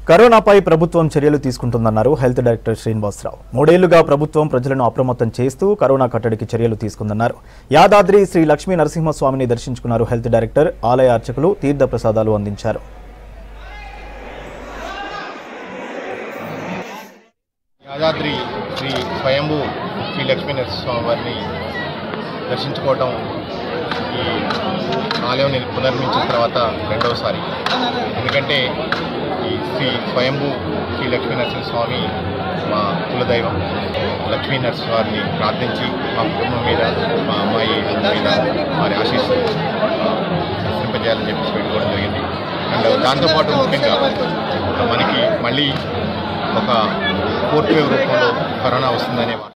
కరోనాపై ప్రభుత్వం చర్యలు తీసుకుంటుందన్నారు హెల్త్ డైరెక్టర్ శ్రీనివాసరావు మూడేళ్లుగా ప్రభుత్వం ప్రజలను అప్రమత్తం చేస్తూ కరోనా కట్టడికి చర్యలు తీసుకుందన్నారు యాదాద్రి శ్రీ లక్ష్మీ నరసింహస్వామిని దర్శించుకున్నారు హెల్త్ డైరెక్టర్ ఆలయ అర్చకులు తీర్థ ప్రసాదాలు అందించారు యాదాద్రి శ్రీ స్వయంభూ శ్రీ లక్ష్మీ నరసింహస్వామి వారిని దర్శించుకోవటం ఈ ఆలయం నేను పునర్మించిన తర్వాత రెండవసారి ఎందుకంటే ఈ శ్రీ స్వయంభూ శ్రీ లక్ష్మీ నరసింహస్వామి మా కులదైవం లక్ష్మీ నరసింహవారిని ప్రార్థించి మా కుటుంబం మీద మా అమ్మాయి మీద వారి ఆశీస్సులు వర్తింపజేయాలని చెప్పేసి పెట్టుకోవడం జరిగింది అండ్ దాంతోపాటు ముఖ్యంగా మనకి మళ్ళీ ఒక ఫోర్త్ వేవ్ రూపంలో కరోనా వస్తుందనే